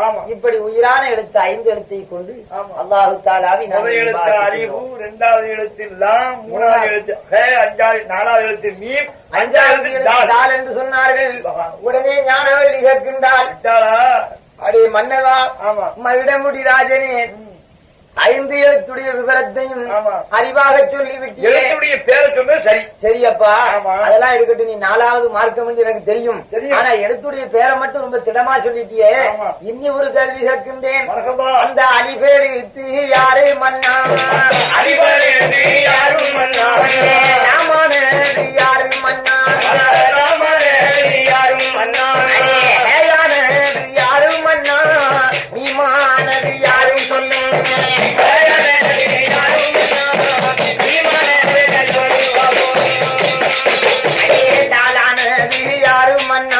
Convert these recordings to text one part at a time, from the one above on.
ஆமா. இப்படி உயிரான எழுத்து ஐந்து எழுத்தை கொண்டு ஆமா. அல்லாஹு தாலாவி நாம் முதல் எழுத்து பார்த்துக் அறிவு கொண்டோம். இரண்டாவது எழுத்து லாம் மூணாவது எழுத்து ஹே அஞ்சாவது நாலாவது எழுத்து மீம் அஞ்சாவது அஞ்சாவது எழுத்து தால். தால் என்று சொன்னார்கள் உடனே ஞானவள்ளி கேட்கின்றாள் விட்டாளா? அடே மன்னவா ஆமா மகிடமுடி ராஜனே ஐந்து எழுத்துடைய விவரத்தையும் ஆமா. அறிவாக சொல்லிவிட்டேன் எழுத்துடைய பேரை சொன்னா சரி சரியப்பா ஆமா. அதெல்லாம் இருக்கட்டும் நீ நாலாவது மார்க்கம் என்று எனக்கு தெரியும் தெரியும். ஆனா எழுத்துடைய பேரை மட்டும் ரொம்ப திடமா சொல்லிட்டியே ஆமா. இன்னி ஒரு கேள்வி கேட்கின்றேன் மறக்கமா அந்த அலிபேடு எழுத்து யாரு மன்னா அறிவாளி எழுத்து யாரும் மன்னா. ராமானது யாரு மன்னா ராமனே யாரும் மன்னா. ஏயானது யாரு மன்னா நீமானது யாரும் சொன்ன தாளானது யாரு மன்னா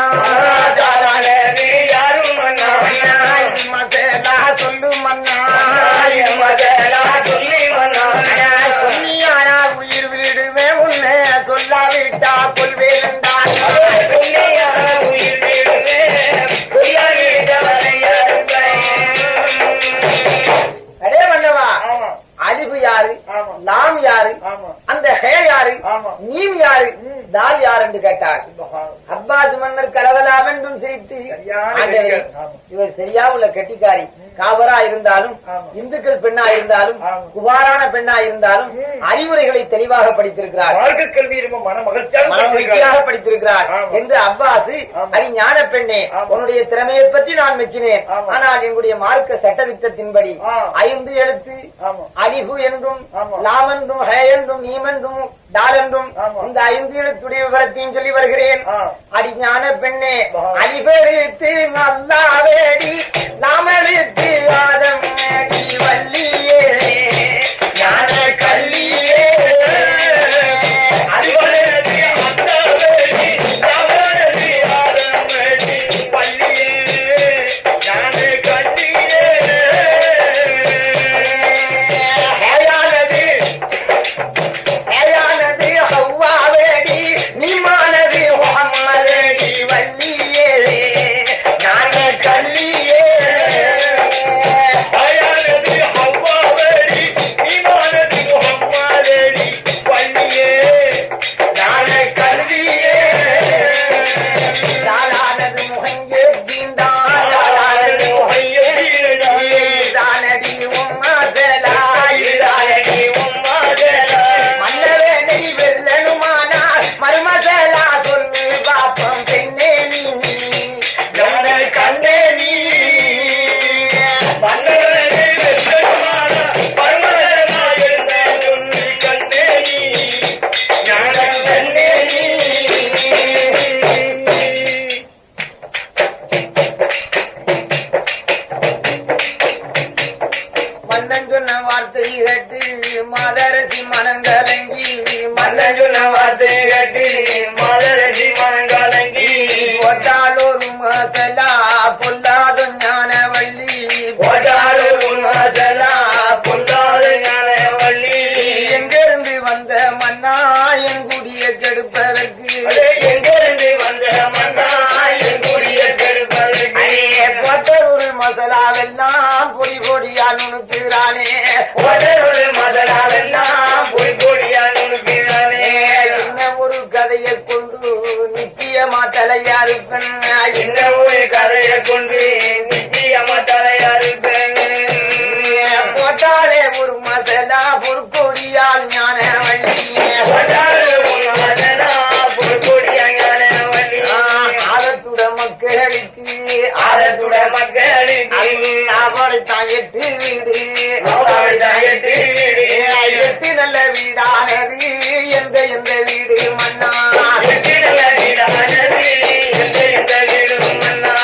யாரும் மன்னா. மசலா சொல்லு மன்னா சொல்லி மன்னா. சொன்னியானா உயிர் விடுவே உன்னை சொல்லாவிட்டா கொள்வேன் உயிர் வீடுவே, உயிரிழந்தவனை அதே மன்னவா ஆமா அலிபு யாரு ஆமா லாம் யாரு ஆமா அந்த ஹே யாரு ஆமா நீம் யாரு தால் யார் என்று கேட்டார் அப்பாஸ் மன்னர் கலவலாம் என்றும் சிரித்து சரியான ஆண்டவரே, கெட்டிக்காரி. ஆமா. இவர் சரியா உள்ள கெட்டிக்காரி காவரா இருந்தாலும் ஆமா. இந்துக்கள் பெண்ணா இருந்தாலும் ஆமா. குபாரான பெண்ணா இருந்தாலும் ம். அறிவுரைகளை தெளிவாக படித்திருக்கிறார் வாழ்க்கை கல்வி ரொம்ப மன மகிழ்ச்சியாக மனமகிழ்ச்சியாக படித்திருக்கிறார் ஆமா. என்று அப்பாஸ் ஆமா. அறி ஞான பெண்ணே ஆமா. உன்னுடைய திறமையை பற்றி நான் மெச்சினேன் ஆமா. ஆனால் எங்களுடைய மார்க்க சட்டதிட்டத்தின்படி ஆ. ஐந்து எழுத்து ஆமா அலிபு என்றும் ஆமா. லாம் என்றும் ஹே என்றும் நீம் என்றும் டால் என்றும் ஆமா. இந்த ஐந்து எழுத்துடைய விவரத்தையும் சொல்லி வருகிறேன் ஆ. அடி ஞான பெண்ணே ஆ. அடிபெடுத்து நல்லாவேடி நாமளித்து ஆதமேடி வள்ளியே ஞான கல்லியே அறிவழகி அந்தவேடி, ஞானவழகி ஆரம்பேடி, பள்ளியே, ஞான கல்வியே. ஹேயானது ஹேயானது ஹவ்வாவேடி நீமானது முகம்மதேடி வள்ளியே ஞான கல்லியே அயானது ஹவ்வாவேடி, ஈமானது முஹம்மதேடி, பள்ளியே, ஞான கல்வியே. தாளானது முகங்கே தீண்டான் தாளானது முகங்கே தானடி உம்மதலாய் இதாயகி உம்மாதேலா. மன்னரே நீ வெல்லனுமானால் மருமதலா சொல்லு பாப்பம் பெண்ணே நீ ஞான கண்ணே நீ மன்னவனே வெற்றமான பரமதனாயிருந்த உன்னை கண்டே நீ. ஞான கண்ணே நீ. மன்னன் சொன்ன வார்த்தை கேட்டு மாதரசி மனங்கலங்கி மன்னன் மன்னன் சொன்ன வார்த்தை கேட்டு மலரடி மனங்கலங்கி ஒட்டால் ஒரு மசலா பொல்லாத ஞானவள்ளி போட்டாடு உன்மதலா பொல்லாத ஞான வள்ளி எங்கிருந்து வந்த மன்னா என் குடிய கெடுப்பதற்கு அதே எங்கிருந்து வந்த மன்னா என் குடிய கெடுப்பதற்கு போட்ட ஒரு மசலாவெல்லாம் பொடி பொடியா நுணுக்குறானே உடனொரு மதனாவெல்லாம் பொய் பொடியா நுணுக்கிறானே என்ன ஒரு கதையை கொண்டு நித்தியமா தலையா இருப்பேன் இந்த ஒரு கதையை கொண்டு நிச்சயமா தலையாருப்பேன் போட்டாலே ஒரு மசலா பொறுக்கொடியால் ஞான போட்டாடு உன்மதலா பொய் பொடியா ஞான வள்ளி ஆழத்துட மக்களுக்கு ஆரத்துட மக்களுக்கு அவளைத்தான் எட்டு வீடு அவளைத்தான் எட்டு வீடு. எட்டு நல்ல வீடானது எந்த எந்த வீடு மன்னா எத்திரல வீடானது, எந்த எந்த வீடும் மன்னா.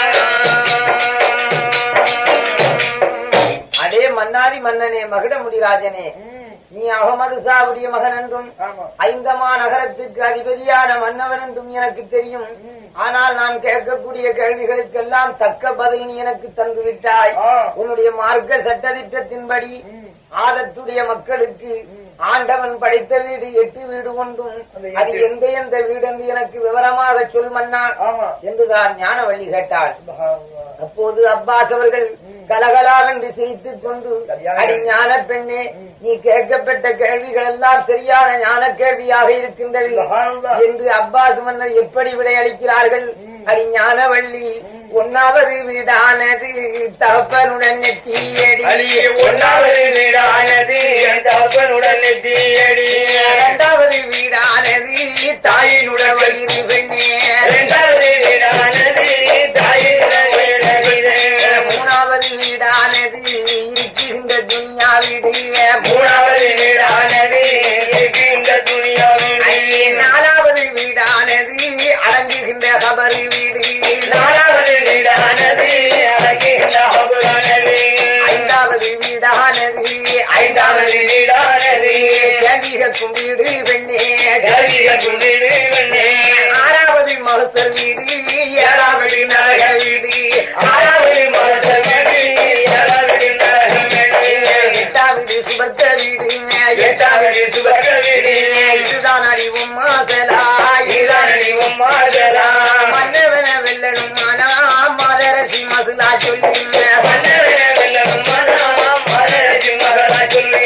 அதே மன்னாதி மன்னனே மகுடமுடி ராஜனே நீ அகமது சாவுடைய மகன் என்றும் ஆமா. ஐந்தமா நகரத்துக்கு அதிபதியான மன்னவன் என்றும் எனக்கு தெரியும் ஆனால் நான் கேட்கக்கூடிய கேள்விகளுக்கெல்லாம் தக்க பதில் நீ எனக்கு தந்து விட்டாய் ஆ. உன்னுடைய மார்க்க சட்டதிட்டத்தின்படி ஆதத்துடைய மக்களுக்கு ஆண்டவன் படைத்த வீடு எட்டு வீடு ஒன்றும் அந்த அது எட்டு. எந்த எந்த வீடு என்று எனக்கு விவரமாக சொல் மன்னா ஆமா என்றுதான் ஞானவள்ளி கேட்டாள் சுபஹானல்லாஹ். அப்போது அப்பாஸ் அவர்கள் கலகலாவென்று சிரித்துக் கொண்டு சரியான அடி ஞான பெண்ணே நீ கேட்கப்பட்ட கேள்விகள் எல்லாம் சரியான ஞான கேள்வியாக இருக்கின்றது சுபஹானல்லாஹ். என்று அப்பாஸ் மன்னர் எப்படி விடையளிக்கிறார்கள் அடி ஞானவள்ளி ஒன்னாவது வீடானது தகப்பனுடன் நெத்தியடி அடியே ஒன்றாவது வீடானது என் தகப்பனுடன் நெத்தியடி இரண்டாவது வீடானது தாயினுடன் வயிறு பெண்ணே இரண்டாவது வீடானது தாயினுடன் வீடானது. மூணாவது வீடானது இருக்கின்ற துன்யா வீடு மூணாவது வீடானது இருக்கின்ற துணியாவில் ஐயே, நாலாவது வீடானது அடங்குகின்ற கபரு வீடு நாலாவது வீடானது அழகின்ற அபுரானது ஐந்தாவது வீடானது ஐந்தாவது வீடானது கேள்விகக்கும் வீடு பெண்ணே கல்விகள் வீடு வெண்ணே ஆறாவது மகசர் வீடு ஏழாவது நரக வீடு ஆறாவது மாதம் ஏழாவது நரகம் எட்டாவது சுபத்த வீடு எட்டாவது சுபக வீடு இதுதான் அறிவும் மாதலா இதுதான் அறிவும் மாதலா. மன்னவன வெல்லணும் ஆனா மதரசி மசுலா சொல்லி மன்னரே வெல்லும் மனா மலரஜி மகளா சொல்லி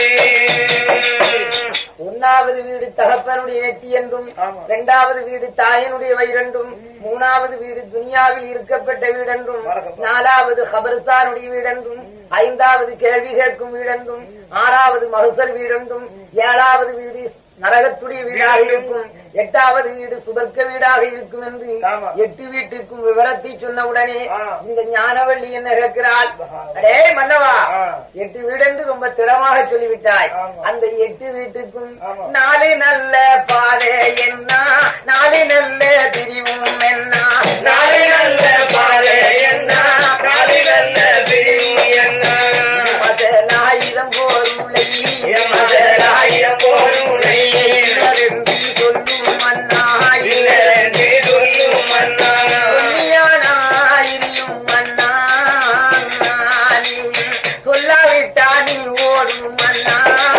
ஒன்னாவது வீடு தகப்பனுடைய நெத்தி என்றும் ஆமா. இரண்டாவது வீடு தாயினுடைய வயிறென்றும் மூணாவது வீடு துனியாவில் இருக்கப்பட்ட வீடென்றும் மறக்கப்பா. நாலாவது ஹபர்சானுடைய வீடென்றும் ஐந்தாவது கேள்வி கேட்கும் வீடென்றும் ஆறாவது மகசர் வீடென்றும் ஏழாவது வீடு நரகத்துடைய வீடாக இருக்கும் எட்டாவது வீடு சுபர்க்க வீடாக இருக்கும் என்று ஆமா. எட்டு வீட்டுக்கும் விவரத்தை சொன்ன உடனே ஆ. இந்த ஞானவள்ளி என்ன கேட்கிறாள் அடே மன்னவா ஆ. எட்டு வீடென்று ரொம்ப திடமாக சொல்லிவிட்டாய் ஆமா. அந்த எட்டு வீட்டுக்கும் ஆமா. நாலு நல்ல பாதை என்ன நாலு நல்ல பிரிவும் என்ன நாளை நல்ல பாதை என்ன நாளை நல்ல பிரிவு என்ன மதலாயிரம் போருளை மதலாயிரம் போருளை இல்லரென்று சொல்லும் மன்னா இல்லரென்று சொல்லும் மன்னா இல்லையானாயிரியும் மன்னா நீ சொல்லாவிட்டா நீ ஓடும் மன்னா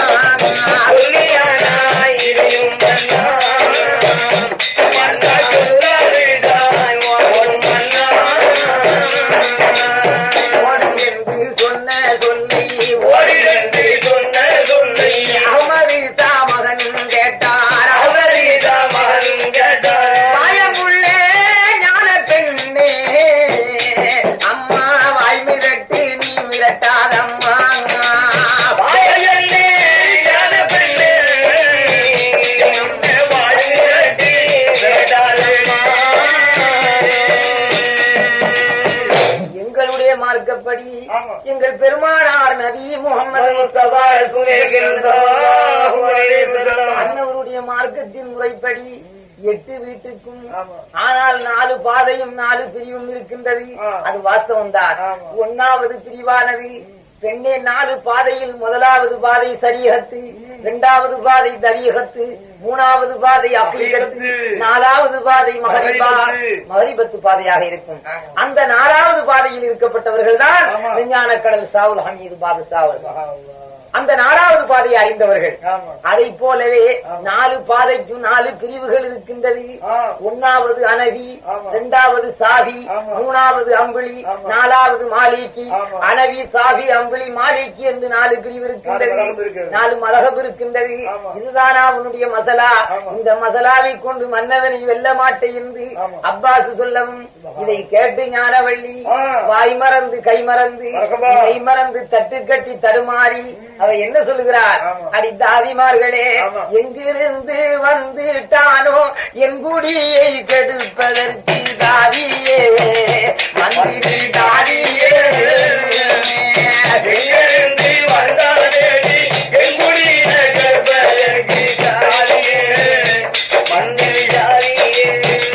சொல்லியானாயிரும் மன்னா மன்னா சொல்லாவிட்டாய் ஓடும் மன்னா ஓடு என்று சொன்ன சொல்லி ஓடிரண்டு சொன்ன சொல்லை அகமது மகன் கேட்டார் அவரீதா மகனும் கேட்டார் மாயமுள்ளே ஞான பெண்ணே அம்மா வாய் மிரட்டு நீ மிரட்டாதம்மா வாயலே ஞான பெண்ணே வாழ்விரட்டி வேடாளம்மா எங்களுடைய மார்க்கப்படி ஆமா. எங்கள் பெருமானார் நபி முகமது முஸ்தபா சுரேகின்றோம் அன்னவருடைய மார்க்கத்தின் முறைப்படி எட்டு வீட்டுக்கும் ஆமா. ஆனால் நாலு பாதையும் நாலு பிரிவும் இருக்கின்றது ஆ. அது வாஸ்தவம் தான் ஆமா. ஒன்னாவது பிரிவானது பெண்ணே நாலு பாதையில் முதலாவது பாதை சரியகத்து இரண்டாவது பாதை தரியகத்து மூணாவது பாதை அப்ளிகத்து அப்ளிகத்து. நாலாவது பாதை மகரிபா மகரிபத்து. மகரிபத்து பாதையாக இருக்கும் ஆமா. அந்த நாலாவது பாதையில் இருக்கப்பட்டவர்கள் தான் ஆமா. விஞ்ஞான கடல் சாவுல் ஹமீது பாதுஷா அவர்கள் அந்த நாலாவது பாதையை அறிந்தவர்கள் ஆமா. அதை போலவே ஆமா. நாலு பாதைக்கு நாலு பிரிவுகள் இருக்கின்றது ஆ. ஒன்னாவது அனவி ஆமா. இரண்டாவது சாவி ஆமா. மூணாவது அம்புலி ஆமா. நாலாவது மாலிகி ஆமா. அனவி சாவி அம்புலி மாலிகி என்று நாலு பிரிவு இருக்கின்றது நாலு மதகபு இருக்கிறது. நாலு மதகபு இருக்கின்றது ஆமா. இதுதானா உன்னுடைய மசலா ஆமா. இந்த மசலாவை கொண்டு மன்னவனை வெல்ல மாட்டேன் என்று ஆமா. அப்பாஸ் சொல்லவும் இதை கேட்டு ஞானவள்ளி ஆ. வாய் மறந்து கை மறந்து மறக்கமா. கை மறந்து தட்டு கட்டி தடுமாறி அவர் என்ன சொல்லுகிறார் ஆமா. அடி தாதிமார்களே ஆமா. எங்கிருந்து வந்துட்டானோ என் குடியை கெடுப்பதற்கு தாதியே மந்திரி தாதியே எங்கிருந்து வந்தாலேடி எங்குடிய கற்பதற்கு தாரியே மண்ணில் ஜாரியே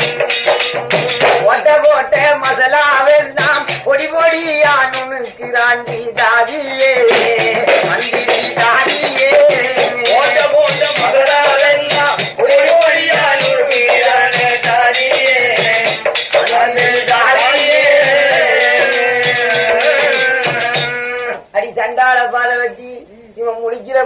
ஓட்ட போட்ட மசலாவெல்லாம் பொடி பொடியா நுணுக்கிறாண்டி தாதியே மந்திரி தாதியே ஓட்ட போட்ட மகளாலெல்லாம் ஒரு ஓடியால் ஒரு வீரான தாரியே மண்ணில் ஜாரியே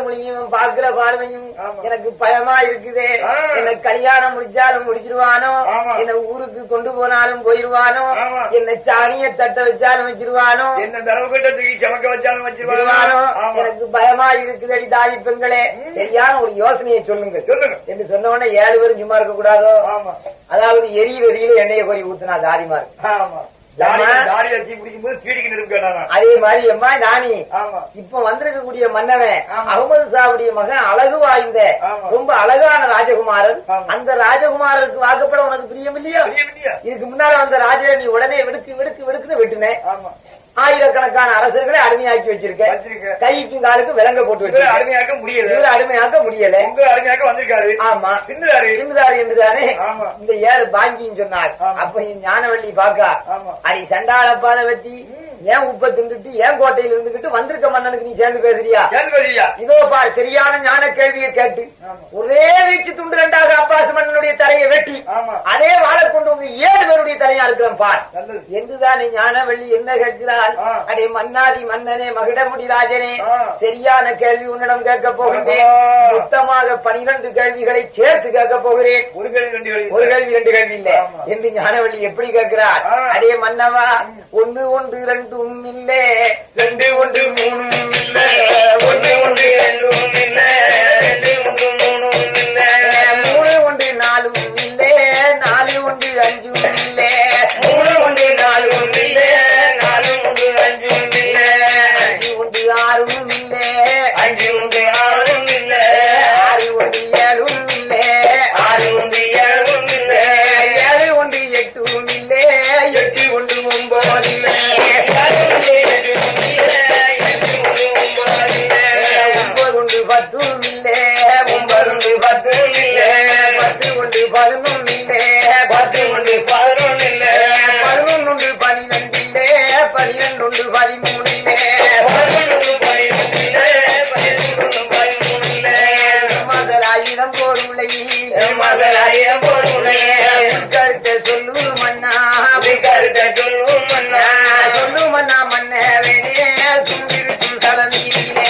மொழியும் பார்க்கிற பார்வையும் ஆமா. எனக்கு பயமா இருக்குதே ஆ. என்ன கல்யாணம் முடிச்சாலும் முடிச்சிருவானோ ஆமா. என்ன ஊருக்கு கொண்டு போனாலும் போயிருவானோ ஆமா. என்ன சாணிய தட்ட வச்சாலும் வச்சிருவானோ என்ன தரவு கிட்ட தூக்கி சமக்க வச்சாலும் வச்சிருவானோ வச்சிருவானோ ஆமா எனக்கு பயமா இருக்குதடி தாய் பெண்களே சரியான ஒரு யோசனையை சொல்லுங்க சொல்லுங்க என்று சொன்ன உடனே ஏழு பேரும் சும்மா இருக்க கூடாதோ ஆமா அதாவது எரியில எரியில எண்ணெயை கொறி ஊத்துனா தாரிமார் ஆமா தாடி தாடி வச்சு பிடிக்கும் போது சீடிக்கு நிற்க அதே மாதிரி அம்மா நானி ஆமா இப்ப வந்திருக்கக்கூடிய மன்னவன் ஆமா. அகமது சாவுடைய மகன் அழகு வாய்ந்த ஆமா. ரொம்ப அழகான ராஜகுமாரன் ஆமா. அந்த ராஜகுமாரருக்கு வாக்கப்பட உனக்கு பிரியம் இல்லையா புரியும் இல்லையா இதுக்கு முன்னால வந்த ராஜா நீ உடனே வெடுக்கு வெடுக்கு வெடுக்குன்னு வெட்டுனேன் ஆமா ஆயிரக்கணக்கான அரசர்களை அடிமையாக்கி வச்சிருக்க வச்சிருக்க. கைக்கும் காலுக்கும் விலங்க போட்டு இவரை வச்சிருக்க அருமையாக்க முடியல இவரை அடிமையாக்க முடியல உங்க அருமையாக்க வந்திருக்காரு ஆமா சிந்துறாரு இருந்தாரு என்றுதானே ஆமா. இந்த ஏழு பாங்கின்னு சொன்னார் ஆமா. அப்ப இந்த ஞானவள்ளி பாக்கா ஆமா அடி சண்டாள பாத வச்சு ஏன் உப்ப தின்றுட்டு ஏன் கோட்டையில இருந்துகிட்டு வந்திருக்க மன்னனுக்கு நீ சேர்ந்து பேசுறியா கேள்வியா இதோ பார் சரியான ஞான கேள்வியை கேட்டு ஆமா. ஒரே வீச்சு துண்டு ரெண்டாக அப்பாஸ் மன்னனுடைய தலையை வெட்டி ஆமா அதே வாழை கொண்டு வந்து ஏழு பேருடைய தலையா இருக்கிறோம் பார் நல்லது என்றுதானே ஞானவள்ளி என்ன கேட்கிறாள் ஆ. அடே மன்னாதி மன்னனே மகிடமுடி ராஜனே ஆ. சரியான கேள்வி உன்னிடம் கேட்க போகின்றேன் ஆ. மொத்தமாக பனிரெண்டு கேள்விகளை சேர்த்து கேட்க போகிறேன் ஒரு கேள்வி ரெண்டு கேள்வி ஒரு கேள்வி ரெண்டு கேள்வி இல்ல ஆமா. என்று ஞானவள்ளி எப்படி கேட்கிறார் ஆ. அடே மன்னவா ஒன்று ஒன்று ரெண்டும் இல்லே ரெண்டு ஒன்று மூணும் இல்ல ஒன்று ஒன்று ரெண்டும் இல்ல ரெண்டு ஒன்று மூணும் இல்ல மூணு ஒன்று நாலும் இல்லே நாலு ஒன்று அஞ்சும் இல்லே மூணு ஒன்று நாலு ஒன்று இல்ல நாலு ஒன்று அஞ்சு ஒன்று இல்ல அஞ்சு ஒன்று ஆறும் இல்லே அஞ்சு ஒன்று ஆறும் இல்ல ஆறு ஒன்று ஏழும் இல்லே ஆறு ஒன்று ஏழும் இல்ல ஏழு ஒன்று எட்டும் இல்லே எட்டு ஒன்று ஒன்பது இல்லே ஏழு ஒன்று எட்டு ஒன்று இல்ல எட்டு ஒன்று ஒன்பது இல்ல ஒன்பது ஒன்று பத்தும் இல்லே ஒன்பது ஒன்று பத்தும் இல்ல பத்து ஒன்று பதினொன்று இல்லே பத்து ஒன்று பதினொன்று இல்ல பதினொன்று ஒன்று பனிரெண்டு இல்லே பனிரெண்டு ஒன்று பதிமூணு இல்லே பதினொன்று பதினொன்று இல்ல பதினொன்று பதிமூணு இல்ல மதலாயிரம் பொருளை மகளாயிரம் பொருளை கருத்தை சொல்லு மன்னா கருத்த சொல்லும் மன்னா சொல்லு மன்னா மன்னவனே சுண்டிருக்கும் தலைமையிலே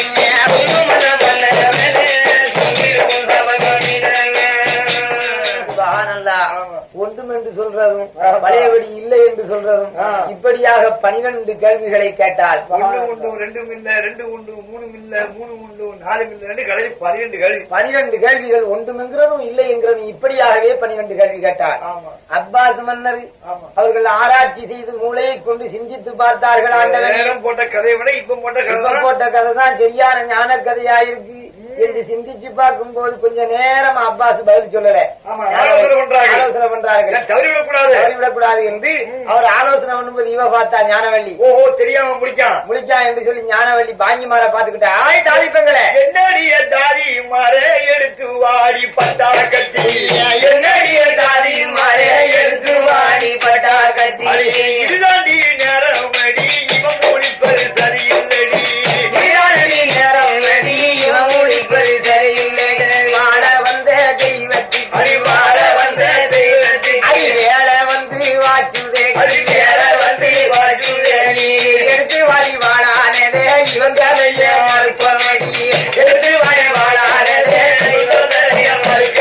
சுபஹானல்லா. ஒன்றும் என்று சொல்றதும் பழையபடி இல்லை என்று சொல்றதும் ஆ. இப்படியாக பனிரெண்டு கேள்விகளை கேட்டால் ஒன்று உண்டு ரெண்டும் இல்ல ரெண்டு உண்டு மூணு இல்ல மூணு உண்டு நாலு இல்ல ரெண்டு கடைசி பன்னிரெண்டு கல்வி பனிரெண்டு கேள்விகள் ஒன்றுமெங்கிறதும் இல்லை என்கிறதும் இப்படியாகவே பனிரெண்டு கேள்வி கேட்டார் ஆமா அப்பாஸ் மன்னர் ஆமா அவர்கள் ஆராய்ச்சி செய்து மூளையை கொண்டு சிந்தித்து பார்த்தார்கள் ஆண்டவனே நேரம் போட்ட கதையை விட இப்ப போட்ட கதை இப்ப தான் போட்ட கதை தான் சரியான ஞான கதையாயிருக்கு என்று சிந்திச்சு பார்க்கும்போது கொஞ்ச நேரம் அப்பாஸ் பதில் சொல்லல ஆமா, ஆலோசனை பண்றாங்க. ஆலோசனை பண்றார்கள் ஏன் தவறி விடக்கூடாது தவறிவிடக்கூடாது என்று அவர் ஆலோசனை பண்ணும்போது இவ பார்த்தா ஞானவள்ளி ஓஹோ தெரியாம முடிக்கான் முடிச்சா என்று சொல்லி ஞானவள்ளி பாங்கிமார பாத்துக்கிட்டா ஆய் தாளிப்பங்களே என்னடிய தாடி மறை எடுத்து வாடி பட்டா கட்டி என்னடிய தாடி மறை எடுத்து வாடி பட்டா கட்டி இதுதாண்டி நேரம் அடி இவன் முடிப்பது சரியில்லடி நீராடி நேரம் நடி இவன் முடிப்பது சரியில்லை வாழ வந்த தெய்வத்துக்கு அறிவார வந்த தெய்வத்துக்கு அறிவேல வந்து வாச்சுதே அறிவேல வந்து வாச்சுதே. எடுத்து வாடி வாழானதே இவன் தலைய மறுப்பமடி எடுத்து வாடி வாழாதே இவன் தலைய மறுக்க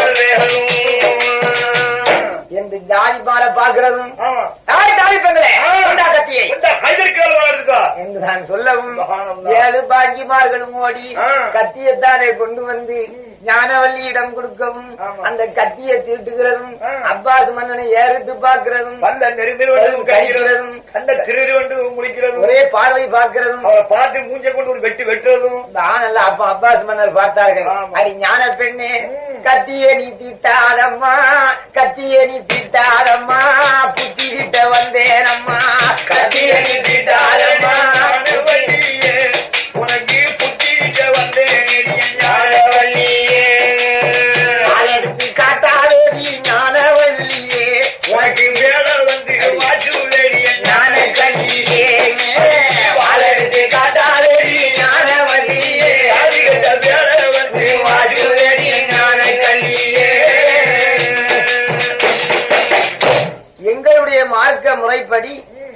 வேணும் என்று ஜாதி பார பாக்குறதும் ஆமா தாய் தாளிப்பங்களே கொண்டா கத்தியை இந்த ஹைதர்கால் வளர்ந்துக்கா என்று நான் சொல்லவும் சுபஹானல்லாஹ். ஏழு பாக்கிமார்களும் ஓடி ஆ. கத்தியத்தானே கொண்டு வந்து ஞானவல்லியிடம் கொடுக்கவும் ஆமா. அந்த கத்தியை தீட்டுகிறதும் ஆ. அப்பாஸ் மன்னனை ஏறிட்டு பார்க்கிறதும் வந்த நெருங்கில் வந்து கைகிறதும் கண்ட திருடு வந்து முடிக்கிறதும் ஒரே பார்வை பார்க்கிறதும் அவரை பார்த்து மூஞ்சை கொண்டு ஒரு வெட்டு வெட்டுறதும் ஆனல்ல அப்ப அப்பாஸ் மன்னர் பார்த்தார்கள் ஆமா. அடி ஞான பெண்ணே ம். கத்தியே நீ தீட்டாதம்மா கத்தியே நீ தீட்டாதம்மா புத்தி கிட்ட வந்தேனம்மா கத்தியே நீ தீட்டாதம்மா ஞானவல்லியே, உனக்கு புத்திரிக்க வந்தேன் என் ஞானவல்லியே. எடுத்து காட்டாதே நீ ஞானவல்லியே உனக்கு வேலை வந்து வாச்சுதேடி என் ஞான கல்வியே வாழெடுத்து காட்டாதே நீ ஞானவல்லியே அதிகட்ட வேலை வந்து வாஜுதேடி ஞான கல்வியே எங்களுடைய மார்க்க முறைப்படி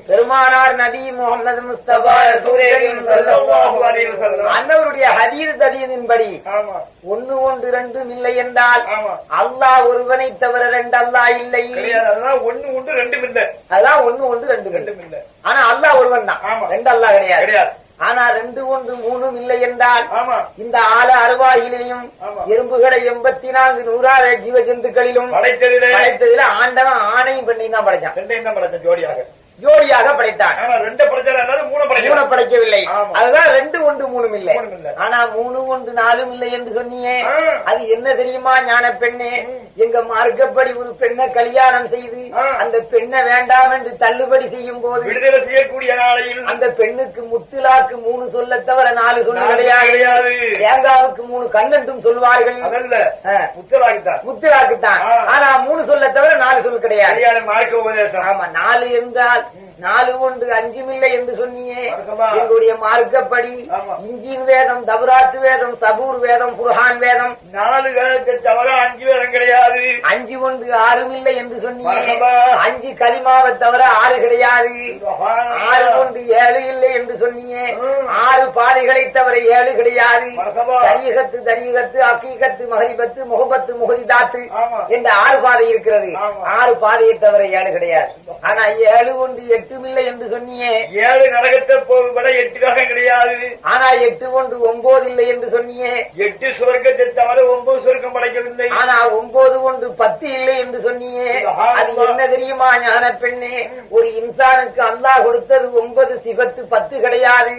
பெருமானார் நபி முகமது முஸ்தபா ரசூலுல்லாஹி ஸல்லல்லாஹு அலைஹி வஸல்லம். அன்னவருடைய ஹதீஸ் ததீதின்படி ஆமா ஒன்னு ஒன்று ரெண்டும் இல்லை என்றால் ஆமா அல்லாஹ் ஒருவனை தவிர ரெண்டு அல்லாஹ் இல்லை கிடையாது அதெல்லாம் ஒண்ணு உண்டு ரெண்டும் இல்ல அதான் ஒண்ணு ஒன்று ரெண்டு ரெண்டு ரெண்டும் இல்ல ஆனா அல்லாஹ் ஒருவன் தான் ஆமா. ரெண்டு அல்லாஹ் கிடையாது கிடையாது ஆனா ரெண்டு ஒன்று மூணும் இல்லை என்றால் ஆமா இந்த ஆல அருவாயிலையும் ஆமா. எறும்புகளை எண்பத்தி நான்கு நூறாறு ஜீவ ஜந்துக்களிலும் படைத்ததிலே படைத்ததுல ஆண்டவன் ஆணையும் பெண்ணையும் தான் படைச்சான் ரெண்டையும் தான் படைச்ச ஜோடியாக ஜோடியாக படைத்தான் ஆனா ரெண்டு படைச்சல எல்லாரும் மூணு மூணு படைக்கல படைக்கவில்லை ஆமா. அதுதான் ரெண்டு ஒன்று மூணும் இல்லை மூணும் இல்லை. ஆனா மூணு ஒன்று நாலும் இல்லை என்று சொன்னியே ஆ. அது என்ன தெரியுமா ஞான பெண்ணே எங்க மார்க்கப்படி ஒரு பெண்ணை கல்யாணம் செய்து ஆ. அந்த பெண்ணை வேண்டாம் என்று தள்ளுபடி செய்யும் போது விடுதலை செய்யக்கூடிய நாளையில் அந்த பெண்ணுக்கு முத்துலாக்கு மூணு சொல்ல தவிர நாலு சொல்ல நாலு கிடையாது கிடையாது. தேங்காவுக்கு மூணு கண்ணென்றும் சொல்வார்கள் அதல்ல ஆ. முத்தலாகித்தான் முத்துலாக்கு தான் ஆ. ஆனா மூணு சொல்ல தவிர நாலு சொல் கிடையாது சரியான மார்க்க உபதேசம் ஆமா நாலு என்றால் நாலு ஒன்று அஞ்சுமில்லை என்று சொன்னியே மார்க்கமா? எங்களுடைய மார்க்கப்படி ஆமா. இஞ்சின் வேதம் தபராத்து வேதம் சபூர் வேதம் குர்ஹான் வேதம் நாலு வேதத்தை தவிர அஞ்சு வேதம் கிடையாது அஞ்சு ஒன்று ஆறும் இல்லை என்று சொன்னியே மார்க்கமா? அஞ்சு கலிமாவை தவிர ஆறு கிடையாது ஆறு ஒன்று ஏழு இல்லை என்று சொன்னியே ம். ஆறு பாதைகளை தவிர ஏழு கிடையாது மார்க்கமா? தரீகத்து தரீகத்து அக்கீகத்து மகிபத்து முகபத்து முகதிதாத்து ஆமா. என்ற ஆறு பாதை இருக்கிறது ஆமா. ஆறு பாதையை தவிர ஏழு கிடையாது ஆனா ஏழு ஒன்று எட்டும் இல்லை என்று சொன்னியே ஏழு நரகத்தை போகும் விட எட்டு ரகம் கிடையாது ஆனா எட்டு ஒன்று ஒன்பது இல்லை என்று சொன்னியே எட்டு சுவர்க்கத்தை தவிர ஒன்பது சுவர்க்கம் படைக்கவில்லை ஆனா ஒன்பது ஒன்று பத்து இல்லை என்று சொன்னியே அது என்ன தெரியுமா ஞான பெண்ணே ஒரு இன்சானுக்கு அல்லாஹ் கொடுத்தது ஒன்பது சிவத்து பத்து கிடையாது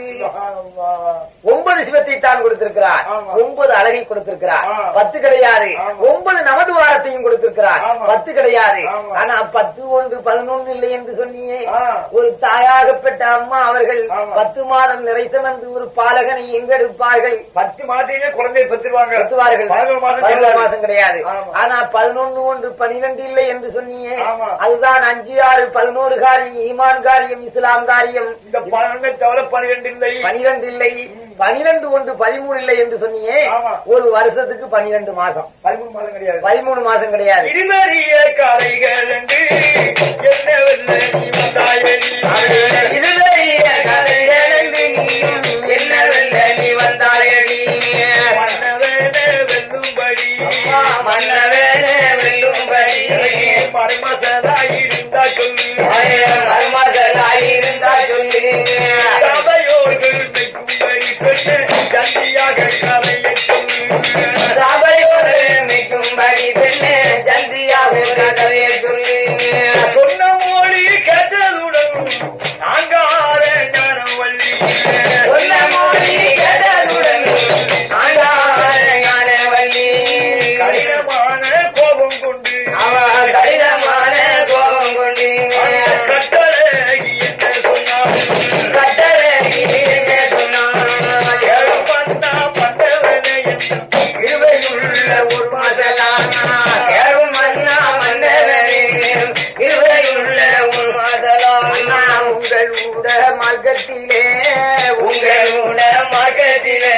ஒன்பது சிவத்தை தான் கொடுத்திருக்கிறார் ஆமா. ஒன்பது அழகை கொடுத்திருக்கிறார் ஆ. பத்து கிடையாது ஆமா. ஒன்பது நமதுவாரத்தையும் கொடுத்திருக்கிறார் ஆமா. பத்து கிடையாது ஆமா. ஆனா பத்து ஒன்று பதினொன்று இல்லை என்று சொன்னியே ஆ. ஒரு தாயாக பெற்ற அம்மா அவர்கள் ஆமா. பத்து மாதம் நிறைசமர்ந்து ஒரு பாலகனை எங்கெடுப்பார்கள் பத்து மாதத்திலே குழந்தையை பெற்றுவாங்க பெற்றுவார்கள் பதினோரு மாதம் பதினோரு கிடையாது. மாசம் கிடையாது ஆமா. ஆனா பதினொன்னு ஒன்று பனிரெண்டு இல்லை என்று சொன்னியே ஆமா. அதுதான் அஞ்சு ஆறு பதினோரு காரியம் ஈமான் காரியம் இஸ்லாம் காரியம் இந்த பதினொன்றை தவிர பன்னிரெண்டு இல்லை பனிரெண்டு இல்லை பனிரெண்டு ஒன்று பதிமூணு இல்லை என்று சொன்னியே ஆமா. ஒரு வருஷத்துக்கு பனிரெண்டு மாசம் பதிமூணு மாதம் கிடையாது பதிமூணு மாசம் கிடையாது இருமறிய கரைகள் என்று என்ன வெல்ல நீ வந்தாயடி இதுவரைய கதைகள் என்று நீயும் என்னவெல்ல நீ வந்தாயடி மன்னவேன வெல்லும்படி அம்மா, மன்னவேனே வெல்லும்படி மறைமசதாயிருந்தா சொல்லு மருமகளாயிருந்தா சொல்லு சபையோர்கள் மெய்க்கும்படி பெண்ண ஜந்தியாக கதையை சொல்லு சபையோடு மிக்கும்படி பெண்ணே ஜல்தியாக கதையை சொல்லு சொன்ன மொழி கேட்டதுடன் நாங்கார ஞானவல்லி சொல்ல மொழி கேட்டதுடன் ஆண்டார ஞானவல்லி. கடினமான கோபம் கொண்டு அவ கடினமான கோபம் கொண்டு கட்டளை என்ன சொன்னார் கட்டளை என்ன சொன்னான்? பண்ணா பண்ணவனே என்ன கிருபையுள்ள ஒரு மதலானா, கேளும் மன்னா மன்னவனே, கிருபையுள்ள ஒரு மதலானா, உங்கள் ஊட மார்க்கத்திலே உங்கள் ஊட மார்க்கத்திலே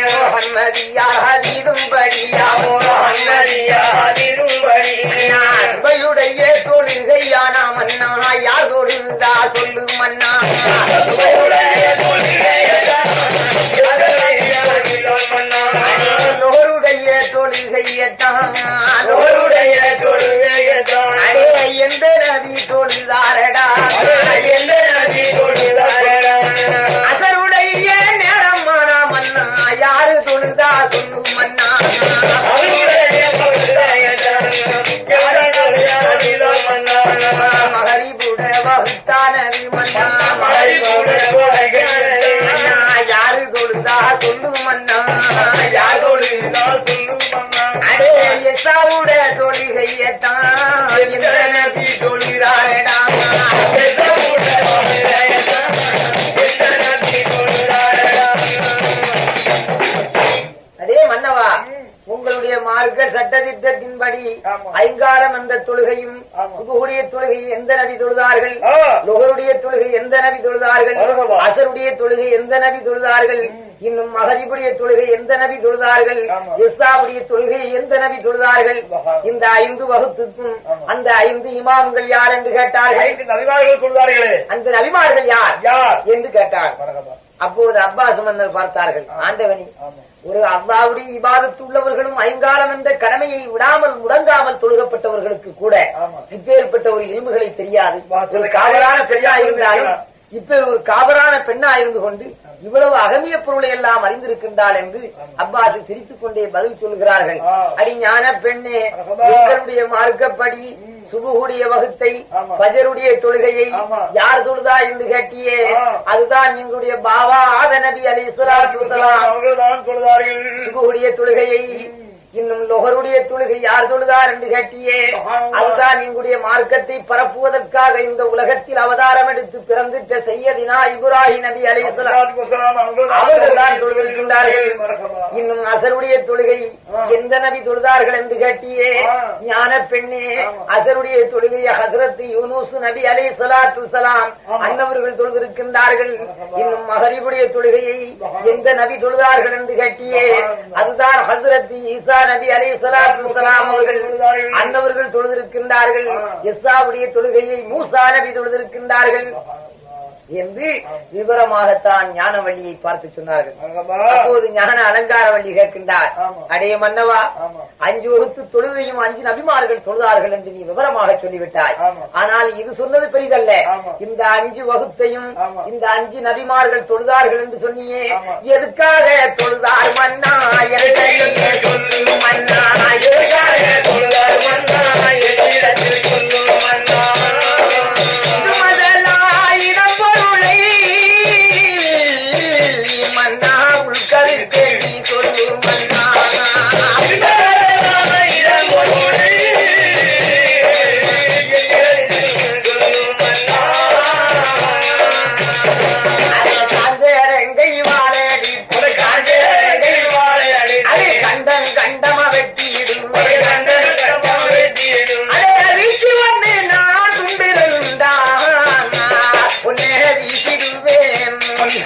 அன்பையுடைய தொழுகையான மன்னா யார் தொழுதா சொல்லு மன்னா அன்பையுடைய நோருடைய தொழுகையத்தான் நோருடைய தொழுகையத்தான் எந்த நபி தொழுதாரடா எந்த நபி தொழுதாரடா அசருடைய நேரமான மன்னா யாரு தொழுதா சொல்லு மன்னா அவருடைய தொழுகையத்தான் மகரிபுட வகுத்தானது மன்னா மகரிபுட யாரு தொழுதா சொல்லு மன்னா யார் தொழுதா சொல்லு மன்னா அடே எசாவுட தொழுகையத்தான் எந்த நபி தொழுகிறாரடா எசாவுட தொழுகையத்தான் எந்த நபி தொழுகிறாரடா அதே மன்னவா உங்களுடைய மார்க்க சட்டத்திட்டத்தின்படி ஆமா. ஐங்காலம் என்ற தொழுகையும் ஆமா. சுபுடைய தொழுகை எந்த நபி தொழுதார்கள் ஆ. லுகருடைய தொழுகை எந்த நபி தொழுதார்கள் வருகவா. அசருடைய தொழுகை எந்த நபி தொழுதார்கள் இன்னும் மகரிபுடைய தொழுகை எந்த நபி தொழுதார்கள் ஆமா. இஸ்லாமுடைய தொழுகை எந்த நபி தொழுதார்கள் இந்த ஐந்து வகுத்துக்கும் ஆமா. அந்த ஐந்து இமாம்கள் யார் என்று கேட்டார்கள் ஐந்து நபிமார்கள் சொல்வார்களே அந்த நபிமார்கள் யார் யார் என்று கேட்டார் மரகபா. அப்போது அப்பாஸ் மன்னர் பார்த்தார்கள் ஆண்டவனி ஆமா. ஒரு அல்லாவுடைய இபாதத்து உள்ளவர்களும் ஐங்காலம் என்ற கடமையை விடாமல் முடங்காமல் தொழுகப்பட்டவர்களுக்கு கூட ஆமா. இப்பேற்பட்ட ஒரு இல்முகளை தெரியாது வாசல் ஒரு காவலான பெண்ணா தெரியாது இருந்தாலும் இருக்கிறார். இப்ப ஒரு காவலான பெண்ணா இருந்து கொண்டு இவ்வளவு அகமிய பொருளை எல்லாம் அறிந்திருக்கின்றாள் என்று அப்பாஸ் சிரித்துக் கொண்டே பதில் சொல்கிறார்கள் ஆ. அடி ஞான பெண்ணே மரகபா. எங்களுடைய மார்க்கப்படி சுபுகுடைய வகுத்தை ஆமா. பஜருடைய தொழுகையை ஆமா. யார் தொழுதா என்று கேட்டியே ஆ. அதுதான் எங்களுடைய பாவா ஆத நபி அலி சுலாம் அவர்கள் தான் சொல்வார்கள் சுபுடைய தொழுகையை இன்னும் லொகருடைய தொழுகை யார் தொழுதார் என்று கேட்டியே அதுதான் எங்களுடைய மார்க்கத்தை பரப்புவதற்காக இந்த உலகத்தில் அவதாரம் எடுத்து பிறந்திட்ட செய்யதினா இப்ராஹிம் நபி அலி அவர்கள் தான் தொழுகின்றார்கள் இன்னும் அசருடைய தொழுகை எந்த நபி தொழுதார்கள் என்று கேட்டியே ஆ. ஞான பெண்ணே ஆமா. அசருடைய தொழுகையை ஹசரத் யூனூஸ் நபி அலை சலாத்து சலாம் ஆமா. அன்னவர்கள் தொழுதிருக்கின்றார்கள் இன்னும் மகரிபுடைய தொழுகையை எந்த நபி தொழுதார்கள் என்று கேட்டியே அதுதான் ஹசரத் ஈசா நபி அலை சலாத்து சலாம் அவர்கள் அன்னவர்கள் தொழுதிருக்கின்றார்கள் ஆ. இஸ்ஸாவுடைய தொழுகையை மூசா நபி தொழுதிருக்கின்றார்கள் என்று விவரமாகத்தான் ஞானவள்ளியை பார்த்து சொன்னார்கள் அப்போது ஞான அலங்கார வள்ளி கேட்கின்றார் ஆமா. அடைய மன்னவா ஆமா. அஞ்சு வகுத்து தொழுகையும் அஞ்சு நபிமார்கள் தொழுதார்கள் என்று நீ விவரமாக சொல்லிவிட்டாய் ஆமா. ஆனால் இது சொன்னது பெரிதல்ல ஆமா. இந்த அஞ்சு வகுத்தையும் ஆமா. இந்த அஞ்சு நபிமார்கள் தொழுதார்கள் என்று சொன்னியே ஆமா. எதுக்காக தொழுதார் மன்னா எதற்காக சொல்லு மன்னா எதுக்காக தொழுதார் மன்னா எதிடத்தில் சொல்லு மன்னா இது முதலாயிரம் பொருளை மன்னா உள்கருத்து நீ சொல்லு மன்னா முதலாயிரம் பொருளை காந்தரங்கை வாழடி காந்தரங்கை வாழடி அது கண்டம் கண்டமா வெட்டியிடும் அதே வீசி வந்து நான் துண்டிருந்தான் உன்னே வீசிடுவேன்